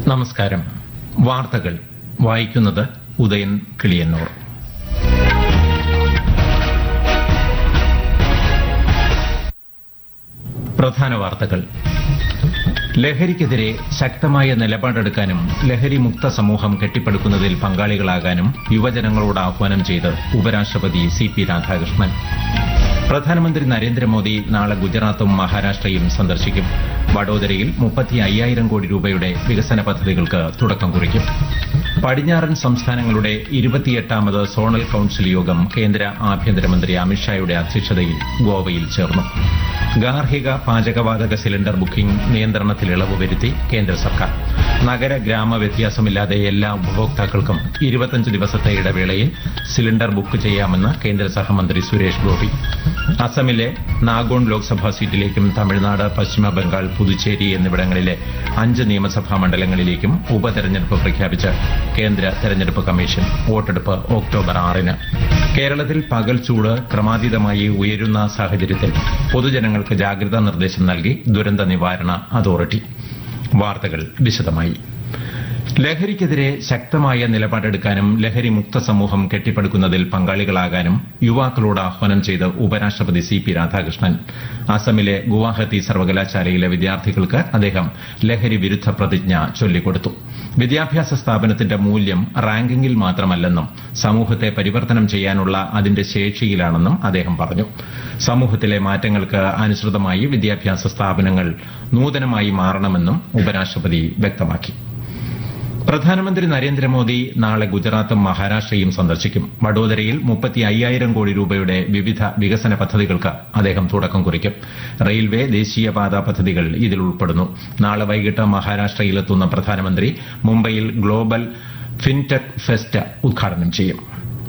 നമസ്കാരം വാർത്തകൾ വായിക്കുന്നത് ഉദയൻ കിളിയന്നൂർ പ്രധാന വാർത്തകൾ ലഹരിക്കെതിരെ ശക്തമായ നിലപാടെടുക്കാനും ലഹരി മുക്ത സമൂഹം കെട്ടിപ്പടുക്കുന്നതിൽ പങ്കാളികളാകാനും യുവജനങ്ങളോട് ആഹ്വാനം ചെയ്ത് ഉപരാഷ്ട്രപതി സി പി രാധാകൃഷ്ണൻ പ്രധാനമന്ത്രി നരേന്ദ്രമോദി നാളെ ഗുജറാത്തും മഹാരാഷ്ട്രയും സന്ദർശിക്കും വഡോദരയിൽ മുപ്പത്തി അയ്യായിരം കോടി രൂപയുടെ വികസന പദ്ധതികൾക്ക് തുടക്കം കുറിക്കും പടിഞ്ഞാറൻ സംസ്ഥാനങ്ങളുടെ ഇരുപത്തിയെട്ടാമത് സോണൽ കൌൺസിൽ യോഗം കേന്ദ്ര ആഭ്യന്തരമന്ത്രി അമിത്ഷായുടെ അധ്യക്ഷതയിൽ ഗോവയിൽ ചേർന്നു ഗാർഹിക പാചകവാതക സിലിണ്ടർ ബുക്കിംഗ് നിയന്ത്രണത്തിൽ ഇളവ് വരുത്തി കേന്ദ്ര സർക്കാർ നഗര ഗ്രാമ വ്യത്യാസമില്ലാതെ എല്ലാ ഉപഭോക്താക്കൾക്കും ഇരുപത്തഞ്ച് ദിവസത്തെ ഇടവേളയിൽ സിലിണ്ടർ ബുക്ക് ചെയ്യാമെന്ന് കേന്ദ്ര സഹമന്ത്രി സുരേഷ് ഗോപി അസമിലെ നാഗോൺ ലോക്സഭാ സീറ്റിലേക്കും തമിഴ്നാട് പശ്ചിമ ബംഗാൾ പുതുച്ചേരി എന്നിവിടങ്ങളിലെ അഞ്ച് നിയമസഭാ മണ്ഡലങ്ങളിലേക്കും ഉപതെരഞ്ഞെടുപ്പ് പ്രഖ്യാപിച്ച് കേന്ദ്ര തെരഞ്ഞെടുപ്പ് കമ്മീഷൻ വോട്ടെടുപ്പ് ഒക്ടോബർ ആറിന് കേരളത്തിൽ പകൽ ചൂട് ക്രമാതീതമായി ഉയരുന്ന സാഹചര്യത്തിൽ പൊതുജനങ്ങൾക്ക് ജാഗ്രതാ നിർദ്ദേശം നൽകി ദുരന്ത നിവാരണ അതോറിറ്റി വാർത്തകൾ വിശദമായി ലഹരിക്കെതിരെ ശക്തമായ നിലപാടെടുക്കാനും ലഹരി മുക്ത സമൂഹം കെട്ടിപ്പടുക്കുന്നതിൽ പങ്കാളികളാകാനും യുവാക്കളോട് ആഹ്വാനം ചെയ്ത് ഉപരാഷ്ട്രപതി സി പി രാധാകൃഷ്ണൻ അസമിലെ ഗുവാഹത്തി സർവകലാശാലയിലെ വിദ്യാർത്ഥികൾക്ക് അദ്ദേഹം ലഹരി വിരുദ്ധ പ്രതിജ്ഞ ചൊല്ലിക്കൊടുത്തു വിദ്യാഭ്യാസ സ്ഥാപനത്തിന്റെ മൂല്യം റാങ്കിങ്ങിൽ മാത്രമല്ലെന്നും സമൂഹത്തെ പരിവർത്തനം ചെയ്യാനുള്ള അതിന്റെ ശേഷിയിലാണെന്നും അദ്ദേഹം പറഞ്ഞു സമൂഹത്തിലെ മാറ്റങ്ങൾക്ക് അനുസൃതമായി വിദ്യാഭ്യാസ സ്ഥാപനങ്ങൾ നൂതനമായി മാറണമെന്നും ഉപരാഷ്ട്രപതി വ്യക്തമാക്കി പ്രധാനമന്ത്രി നരേന്ദ്രമോദി നാളെ ഗുജറാത്തും മഹാരാഷ്ട്രയും സന്ദർശിക്കും വഡോദരയിൽ മുപ്പത്തി അയ്യായിരം കോടി രൂപയുടെ വിവിധ വികസന പദ്ധതികൾക്ക് അദ്ദേഹം തുടക്കം കുറിക്കും റെയിൽവേ ദേശീയപാത പദ്ധതികൾ ഇതിൽ ഉൾപ്പെടുന്നു നാളെ വൈകിട്ട് മഹാരാഷ്ട്രയിലെത്തുന്ന പ്രധാനമന്ത്രി മുംബൈയിൽ ഗ്ലോബൽ ഫിൻടെക് ഫെസ്റ്റ് ഉദ്ഘാടനം ചെയ്യും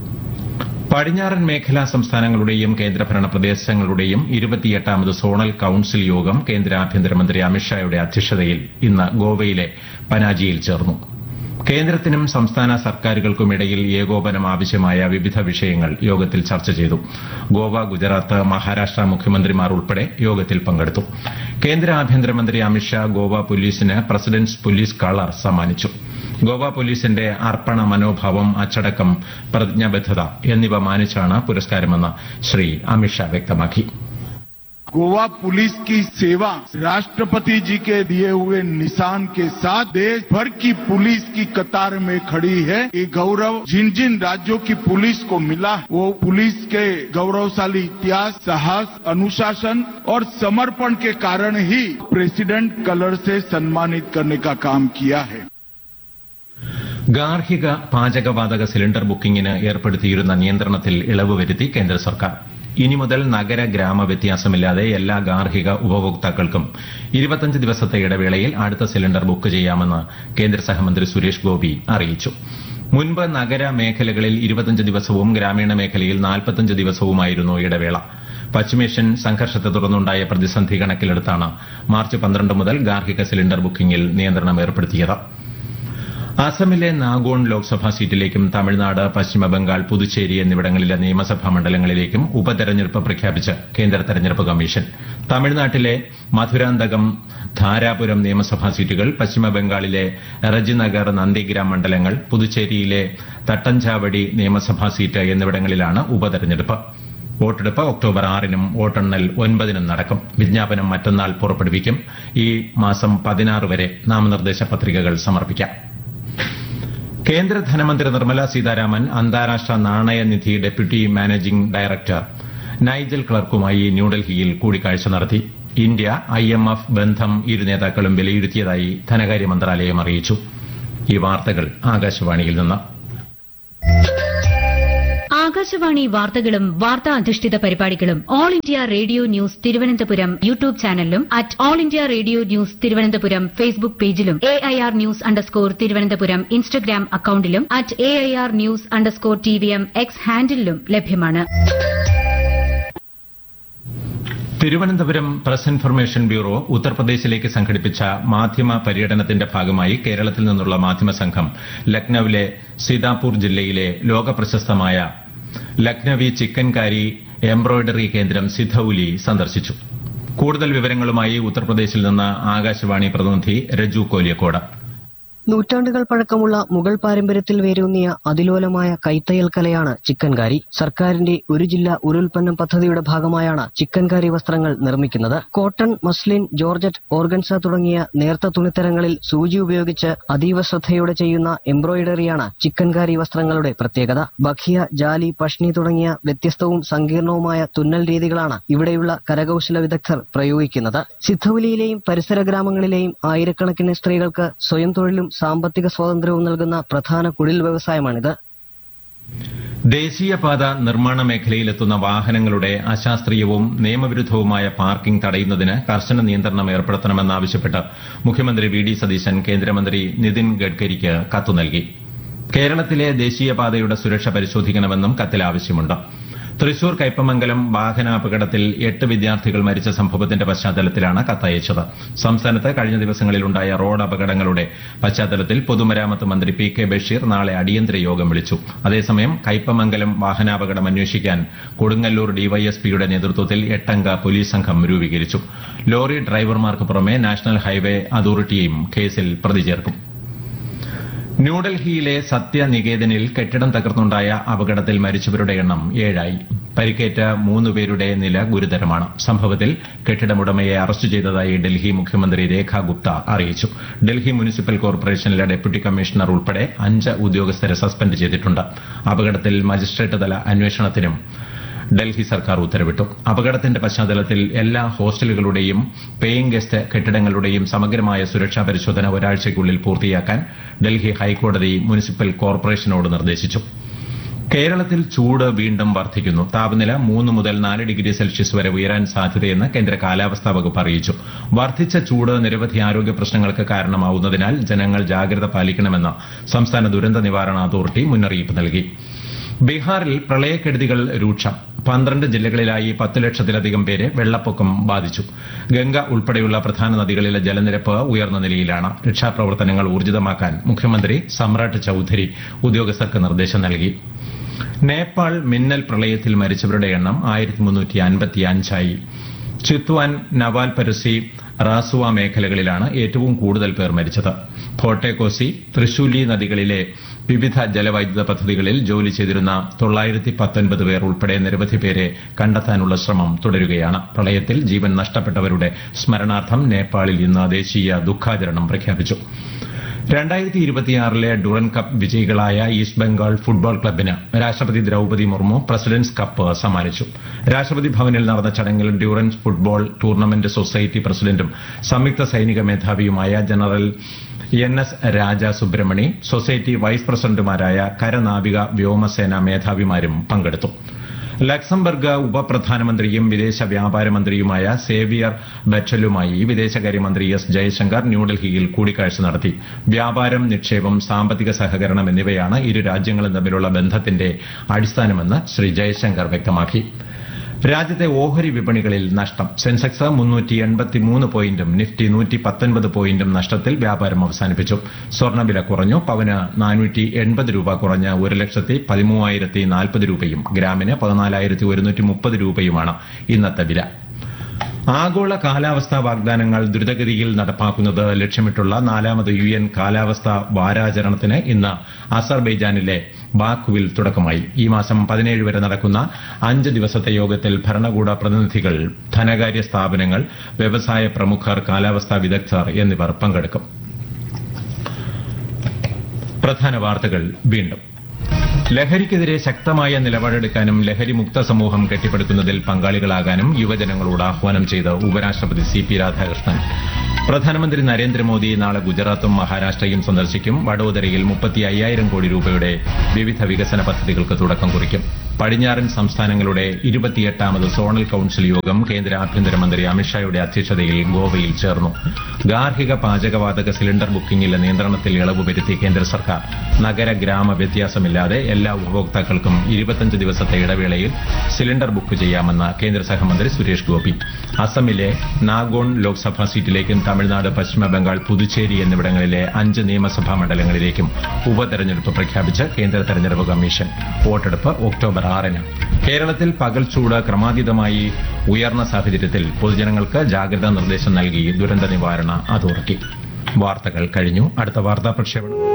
പടിഞ്ഞാറൻ മേഖലാ സംസ്ഥാനങ്ങളുടെയും കേന്ദ്രഭരണ പ്രദേശങ്ങളുടെയും ഇരുപത്തിയെട്ടാമത് സോണൽ കൌൺസിൽ യോഗം കേന്ദ്ര ആഭ്യന്തരമന്ത്രി അമിത്ഷായുടെ അധ്യക്ഷതയിൽ ഇന്ന് ഗോവയിലെ പനാജിയിൽ ചേർന്നു കേന്ദ്രത്തിനും സംസ്ഥാന സർക്കാരുകൾക്കുമിടയിൽ ഏകോപനം ആവശ്യമായ വിവിധ വിഷയങ്ങൾ യോഗത്തിൽ ചർച്ച ചെയ്തു ഗോവ ഗുജറാത്ത് മഹാരാഷ്ട്ര മുഖ്യമന്ത്രിമാർ ഉൾപ്പെടെ യോഗത്തിൽ പങ്കെടുത്തു കേന്ദ്ര ആഭ്യന്തരമന്ത്രി അമിത്ഷാ ഗോവ പോലീസിന് പ്രസിഡന്റ്സ് പോലീസ് കളർ സമ്മാനിച്ചു ഗോവ പോലീസിന്റെ അർപ്പണ മനോഭാവം അച്ചടക്കം പ്രതിജ്ഞാബദ്ധത എന്നിവ മാനിച്ചാണ് പുരസ്കാരമെന്ന് ശ്രീ അമിത്ഷാ വ്യക്തമാക്കി गोवा पुलिस की सेवा राष्ट्रपति जी के दिए हुए निशान के साथ देश भर की पुलिस की कतार में खड़ी है ये गौरव जिन जिन राज्यों की पुलिस को मिला वो पुलिस के गौरवशाली इतिहास साहस अनुशासन और समर्पण के कारण ही प्रेसिडेंट कलर से सम्मानित करने का काम किया है ഗാർഹിക പാചകവാതക സിലിണ്ടർ ബുക്കിംഗിന് ഏർപ്പെടുത്തിയിരുന്ന നിയന്ത്രണത്തിൽ ഇളവ് വരുത്തി കേന്ദ്ര സർക്കാർ ഇനി മുതൽ നഗര ഗ്രാമ വ്യത്യാസമില്ലാതെ എല്ലാ ഗാർഹിക ഉപഭോക്താക്കൾക്കും ഇരുപത്തഞ്ച് ദിവസത്തെ ഇടവേളയിൽ അടുത്ത സിലിണ്ടർ ബുക്ക് ചെയ്യാമെന്ന് കേന്ദ്ര സഹമന്ത്രി സുരേഷ് ഗോപി അറിയിച്ചു മുൻപ് നഗര മേഖലകളിൽ ഇരുപത്തഞ്ച് ദിവസവും ഗ്രാമീണ മേഖലയിൽ നാൽപ്പത്തഞ്ച് ദിവസവുമായിരുന്നു ഇടവേള പശ്ചിമേഷ്യൻ സംഘർഷത്തെ തുടർന്നുണ്ടായ പ്രതിസന്ധി കണക്കിലെടുത്താണ് മാർച്ച് പന്ത്രണ്ട് മുതൽ ഗാർഹിക സിലിണ്ടർ ബുക്കിംഗിൽ നിയന്ത്രണം ഏർപ്പെടുത്തിയത് അസമിലെ നാഗോൺ ലോക്സഭാ സീറ്റിലേക്കും തമിഴ്നാട് പശ്ചിമ ബംഗാൾ പുതുച്ചേരി എന്നിവിടങ്ങളിലെ നിയമസഭാ മണ്ഡലങ്ങളിലേക്കും ഉപതെരഞ്ഞെടുപ്പ് പ്രഖ്യാപിച്ച് കേന്ദ്ര തെരഞ്ഞെടുപ്പ് കമ്മീഷൻ തമിഴ്നാട്ടിലെ മധുരാന്തകം ധാരാപുരം നിയമസഭാ സീറ്റുകൾ പശ്ചിമ ബംഗാളിലെ റജിനഗർ നന്ദിഗ്രാം മണ്ഡലങ്ങൾ പുതുച്ചേരിയിലെ തട്ടഞ്ചാവടി നിയമസഭാ സീറ്റ് എന്നിവിടങ്ങളിലാണ് ഉപതെരഞ്ഞെടുപ്പ് വോട്ടെടുപ്പ് ഒക്ടോബർ ആറിനും വോട്ടെണ്ണൽ ഒൻപതിനും നടക്കും വിജ്ഞാപനം മറ്റന്നാൾ പുറപ്പെടുവിക്കും ഈ മാസം പതിനാറ് വരെ നാമനിർദ്ദേശ പത്രികകൾ സമർപ്പിക്കാം കേന്ദ്ര ധനമന്ത്രി നിർമ്മല സീതാരാമൻ അന്താരാഷ്ട്ര നാണയനിധി ഡെപ്യൂട്ടി മാനേജിംഗ് ഡയറക്ടർ നൈജൽ ക്ലർക്കുമായി ന്യൂഡൽഹിയിൽ കൂടിക്കാഴ്ച നടത്തി ഇന്ത്യ ഐ എം എഫ് ബന്ധം ഇരു നേതാക്കളും വിലയിരുത്തിയതായി ധനകാര്യ മന്ത്രാലയം അറിയിച്ചു ഈ വാർത്തകൾ ആകാശവാണിയിൽ നിന്ന് ആകാശവാണി വാർത്തകളും വാർത്താ അധിഷ്ഠിത പരിപാടികളും All India Radio news Thiruvananthapuram YouTube ചാനലിലും at All India Radio news Thiruvananthapuram Facebook പേജിലും A I R news underscore Thiruvananthapuram Instagram അക്കൌണ്ടിലും at A I R news underscore T V M X ഹാൻഡിലും ലഭ്യമാണ് തിരുവനന്തപുരം പ്രസ് ഇൻഫർമേഷൻ ബ്യൂറോ ഉത്തർപ്രദേശിലേക്ക് സംഘടിപ്പിച്ച മാധ്യമ പര്യടനത്തിന്റെ ഭാഗമായി കേരളത്തിൽ നിന്നുള്ള മാധ്യമ സംഘം ലക്നൌവിലെ സീതാപൂർ ജില്ലയിലെ ലോകപ്രശസ്തമായ ലക്നവി ചിക്കൻകാരി എംബ്രോയിഡറി കേന്ദ്രം സിധൌലി സന്ദർശിച്ചു കൂടുതൽ വിവരങ്ങളുമായി ഉത്തർപ്രദേശിൽ നിന്ന് ആകാശവാണി പ്രതിനിധി രജു കോലിയക്കോട് നൂറ്റാണ്ടുകൾ പഴക്കമുള്ള മുഗൾ പാരമ്പര്യത്തിൽ വേരൂന്നിയ അതിലോലമായ കൈത്തയ്യൽ കലയാണ് ചിക്കൻകാരി സർക്കാരിന്റെ ഒരു ജില്ല ഒരു ഉൽപ്പന്നം പദ്ധതിയുടെ ഭാഗമായാണ് ചിക്കൻകാരി വസ്ത്രങ്ങൾ നിർമ്മിക്കുന്നത് കോട്ടൺ മസ്ലിൻ ജോർജറ്റ് ഓർഗൻസ തുടങ്ങിയ നേർത്ത തുണിത്തരങ്ങളിൽ സൂചി ഉപയോഗിച്ച് അതീവ ശ്രദ്ധയോടെ ചെയ്യുന്ന എംബ്രോയിഡറിയാണ് ചിക്കൻകാരി വസ്ത്രങ്ങളുടെ പ്രത്യേകത ബഖിയ ജാലി പഷ്നി തുടങ്ങിയ വ്യത്യസ്തവും സങ്കീർണവുമായ തുന്നൽ രീതികളാണ് ഇവിടെയുള്ള കരകൗശല വിദഗ്ധർ പ്രയോഗിക്കുന്നത് സിദ്ധവലിയിലെയും പരിസര ഗ്രാമങ്ങളിലെയും ആയിരക്കണക്കിന് സ്ത്രീകൾക്ക് സ്വയം തൊഴിലും സാമ്പത്തിക സ്വാതന്ത്ര്യവും നൽകുന്ന പ്രധാന കുടിൽ വ്യവസായമാണിത് ദേശീയപാത നിർമ്മാണ മേഖലയിലെത്തുന്ന വാഹനങ്ങളുടെ അശാസ്ത്രീയവും നിയമവിരുദ്ധവുമായ പാർക്കിംഗ് തടയുന്നതിന് കർശന നിയന്ത്രണം ഏർപ്പെടുത്തണമെന്നാവശ്യപ്പെട്ട് മുഖ്യമന്ത്രി വി ഡി സതീശൻ കേന്ദ്രമന്ത്രി നിതിൻ ഗഡ്കരിക്ക് കത്തു നൽകി കേരളത്തിലെ ദേശീയപാതയുടെ സുരക്ഷ പരിശോധിക്കണമെന്നും കത്തിൽ ആവശ്യമുണ്ട് തൃശൂർ കയ്പമംഗലം വാഹനാപകടത്തിൽ എട്ട് വിദ്യാർത്ഥികൾ മരിച്ച സംഭവത്തിന്റെ പശ്ചാത്തലത്തിലാണ് കത്തയച്ചത് സംസ്ഥാനത്ത് കഴിഞ്ഞ ദിവസങ്ങളിലുണ്ടായ റോഡ് അപകടങ്ങളുടെ പശ്ചാത്തലത്തിൽ പൊതുമരാമത്ത് മന്ത്രി പി കെ ബഷീർ നാളെ അടിയന്തര യോഗം വിളിച്ചു അതേസമയം കയ്പമംഗലം വാഹനാപകടം അന്വേഷിക്കാൻ കൊടുങ്ങല്ലൂർ ഡിവൈഎസ്പിയുടെ നേതൃത്വത്തിൽ എട്ടംഗ പോലീസ് സംഘം രൂപീകരിച്ചു ലോറി ഡ്രൈവർമാർക്ക് പുറമെ നാഷണൽ ഹൈവേ അതോറിറ്റിയെയും കേസിൽ പ്രതി ചേർക്കും ന്യൂഡൽഹിയിലെ സത്യനികേതനിൽ കെട്ടിടം തകർന്നുണ്ടായ അപകടത്തിൽ മരിച്ചവരുടെ എണ്ണം ഏഴായി പരിക്കേറ്റ മൂന്നുപേരുടെ നില ഗുരുതരമാണ് സംഭവത്തിൽ കെട്ടിടമുടമയെ അറസ്റ്റ് ചെയ്തതായി ഡൽഹി മുഖ്യമന്ത്രി രേഖ ഗുപ്ത അറിയിച്ചു ഡൽഹി മുനിസിപ്പൽ കോർപ്പറേഷനിലെ ഡെപ്യൂട്ടി കമ്മീഷണർ ഉൾപ്പെടെ അഞ്ച് ഉദ്യോഗസ്ഥരെ സസ്പെൻഡ് ചെയ്തിട്ടുണ്ട് അപകടത്തിൽ മജിസ്ട്രേറ്റ് തല അന്വേഷണത്തിനും ഡൽഹി സർക്കാർ ഉത്തരവിട്ടു അപകടത്തിന്റെ പശ്ചാത്തലത്തിൽ എല്ലാ ഹോസ്റ്റലുകളുടെയും പേയിംഗ് ഗസ്റ്റ് കെട്ടിടങ്ങളുടെയും സമഗ്രമായ സുരക്ഷാ പരിശോധന ഒരാഴ്ചയ്ക്കുള്ളിൽ പൂർത്തിയാക്കാൻ ഡൽഹി ഹൈക്കോടതി മുനിസിപ്പൽ കോർപ്പറേഷനോട് നിർദ്ദേശിച്ചു കേരളത്തിൽ ചൂട് വീണ്ടും വർദ്ധിക്കുന്നു താപനില മൂന്ന് മുതൽ നാല് ഡിഗ്രി സെൽഷ്യസ് വരെ ഉയരാൻ സാധ്യതയെന്ന് കേന്ദ്ര കാലാവസ്ഥാ വകുപ്പ് അറിയിച്ചു വർദ്ധിച്ച ചൂട് നിരവധി ആരോഗ്യ പ്രശ്നങ്ങൾക്ക് കാരണമാവുന്നതിനാൽ ജനങ്ങൾ ജാഗ്രത പാലിക്കണമെന്ന് സംസ്ഥാന ദുരന്ത നിവാരണ അതോറിറ്റി മുന്നറിയിപ്പ് നൽകി ബീഹാറിൽ പ്രളയക്കെടുതികൾ രൂക്ഷം പന്ത്രണ്ട് ജില്ലകളിലായി പത്ത് ലക്ഷത്തിലധികം പേരെ വെള്ളപ്പൊക്കം ബാധിച്ചു ഗംഗ ഉൾപ്പെടെയുള്ള പ്രധാന നദികളിലെ ജലനിരപ്പ് ഉയർന്ന നിലയിലാണ് രക്ഷാപ്രവർത്തനങ്ങൾ ഊർജിതമാക്കാൻ മുഖ്യമന്ത്രി സമ്രാട്ട് ചൌധരി ഉദ്യോഗസ്ഥർക്ക് നിർദ്ദേശം നൽകി നേപ്പാൾ മിന്നൽ പ്രളയത്തിൽ മരിച്ചവരുടെ എണ്ണം ആയിരത്തി മുന്നൂറ്റി അൻപത്തി അഞ്ചായി ചിത്വാൻ നവാൽ പരസി റാസുവ മേഖലകളിലാണ് ഏറ്റവും കൂടുതൽ പേർ മരിച്ചത് ഫോട്ടേക്കോസി തൃശൂലി നദികളിലെ വിവിധ ജലവൈദ്യുത പദ്ധതികളിൽ ജോലി ചെയ്തിരുന്ന തൊള്ളായിരത്തി പത്തൊൻപത് പേർ ഉൾപ്പെടെ നിരവധി പേരെ കണ്ടെത്താനുള്ള ശ്രമം തുടരുകയാണ് പ്രളയത്തിൽ ജീവൻ നഷ്ടപ്പെട്ടവരുടെ സ്മരണാർത്ഥം നേപ്പാളിൽ ഇന്ന് ദേശീയ ദുഃഖാചരണം പ്രഖ്യാപിച്ചു രണ്ടായിരത്തി ഇരുപത്തിയാറിലെ ഡുറൻ കപ്പ് വിജയികളായ ഈസ്റ്റ് ബംഗാൾ ഫുട്ബോൾ ക്ലബിന് രാഷ്ട്രപതി ദ്രൌപതി മുർമു പ്രസിഡന്റ്സ് കപ്പ് സമ്മാനിച്ചു രാഷ്ട്രപതി ഭവനിൽ നടന്ന ചടങ്ങിൽ ഡ്യൂറൻസ് ഫുട്ബോൾ ടൂർണമെന്റ് സൊസൈറ്റി പ്രസിഡന്റും സംയുക്ത സൈനിക മേധാവിയുമായ general N S Raja Subramani society vice പ്രസിഡന്റുമാരായ കരനാവിക വ്യോമസേന മേധാവിമാരും പങ്കെടുത്തു ലക്സംബർഗ് ഉപപ്രധാനമന്ത്രിയും വിദേശ വ്യാപാര മന്ത്രിയുമായ സേവിയർ ബെറ്റലുമായി വിദേശകാര്യമന്ത്രി എസ് ജയശങ്കർ ന്യൂഡൽഹിയിൽ കൂടിക്കാഴ്ച നടത്തി വ്യാപാരം നിക്ഷേപം സാമ്പത്തിക സഹകരണം എന്നിവയാണ് ഇരു രാജ്യങ്ങളും തമ്മിലുള്ള ബന്ധത്തിന്റെ അടിസ്ഥാനമെന്ന് ശ്രീ ജയശങ്കർ വ്യക്തമാക്കി രാജ്യത്തെ ഓഹരി വിപണികളിൽ നഷ്ടം സെൻസെക്സ് മുന്നൂറ്റി എൺപത്തിമൂന്ന് പോയിന്റും നിഫ്റ്റി നൂറ്റി പത്തൊൻപത് പോയിന്റും നഷ്ടത്തിൽ വ്യാപാരം അവസാനിപ്പിച്ചു സ്വർണ്ണവില കുറഞ്ഞു പവന് നാനൂറ്റി എൺപത് രൂപ കുറഞ്ഞ് ഒരു ലക്ഷത്തി പതിമൂവായിരത്തി നാൽപ്പത് രൂപയും ഗ്രാമിന് പതിനാലായിരത്തി ഒരുന്നൂറ്റി മുപ്പത് രൂപയുമാണ് ഇന്നത്തെ വില ആഗോള കാലാവസ്ഥാ വാഗ്ദാനങ്ങൾ ദ്രുതഗതിയിൽ നടപ്പാക്കുന്നത് ലക്ഷ്യമിട്ടുള്ള നാലാമത് യു എൻ കാലാവസ്ഥാ വാരാചരണത്തിന് ഇന്ന് അസർബൈജാനിലെ ബാക്കുവിൽ തുടക്കമായി ഈ മാസം പതിനേഴ് വരെ നടക്കുന്ന അഞ്ച് ദിവസത്തെ യോഗത്തിൽ ഭരണകൂട പ്രതിനിധികൾ ധനകാര്യ സ്ഥാപനങ്ങൾ വ്യവസായ പ്രമുഖർ കാലാവസ്ഥാ വിദഗ്ധർ എന്നിവർ പങ്കെടുക്കും പ്രധാന വാർത്തകൾ വീണ്ടും ലഹരിക്കെതിരെ ശക്തമായ നിലപാടെടുക്കാനും ലഹരി മുക്ത സമൂഹം കെട്ടിപ്പടുക്കുന്നതിൽ പങ്കാളികളാകാനും യുവജനങ്ങളോട് ആഹ്വാനം ചെയ്ത് ഉപരാഷ്ട്രപതി സി പി രാധാകൃഷ്ണൻ പ്രധാനമന്ത്രി നരേന്ദ്രമോദി നാളെ ഗുജറാത്തും മഹാരാഷ്ട്രയും സന്ദർശിക്കും വഡോദരയിൽ മുപ്പത്തി അയ്യായിരം കോടി രൂപയുടെ വിവിധ വികസന പദ്ധതികൾക്ക് തുടക്കം കുറിക്കും പടിഞ്ഞാറൻ സംസ്ഥാനങ്ങളുടെ ഇരുപത്തിയെട്ടാമത് സോണൽ കൌൺസിൽ യോഗം കേന്ദ്ര ആഭ്യന്തരമന്ത്രി അമിത്ഷായുടെ അധ്യക്ഷതയിൽ ഗോവയിൽ ചേർന്നു ഗാർഹിക പാചകവാതക സിലിണ്ടർ ബുക്കിംഗിലെ നിയന്ത്രണത്തിൽ ഇളവ് വരുത്തി കേന്ദ്ര സർക്കാർ നഗര ഗ്രാമ വ്യത്യാസമില്ലാതെ എല്ലാ ഉപഭോക്താക്കൾക്കും ഇരുപത്തഞ്ച് ദിവസത്തെ ഇടവേളയിൽ സിലിണ്ടർ ബുക്ക് ചെയ്യാമെന്ന് കേന്ദ്ര സഹമന്ത്രി സുരേഷ് ഗോപി അസമിലെ നാഗോൺ ലോക്സഭാ സീറ്റിലേക്കും തമിഴ്നാട് പശ്ചിമ ബംഗാൾ പുതുച്ചേരി എന്നിവിടങ്ങളിലെ അഞ്ച് നിയമസഭാ മണ്ഡലങ്ങളിലേക്കും ഉപതെരഞ്ഞെടുപ്പ് പ്രഖ്യാപിച്ച് കേന്ദ്ര തെരഞ്ഞെടുപ്പ് കമ്മീഷൻ വോട്ടെടുപ്പ് ഒക്ടോബർ ആറിന് കേരളത്തിൽ പകൽ ചൂട് ക്രമാതീതമായി ഉയർന്ന സാഹചര്യത്തിൽ പൊതുജനങ്ങൾക്ക് ജാഗ്രതാ നിർദ്ദേശം നൽകി ദുരന്ത നിവാരണ അതോറിറ്റി വാർത്തകൾ കഴിഞ്ഞു അടുത്ത വാർത്താ പ്രക്ഷേപണം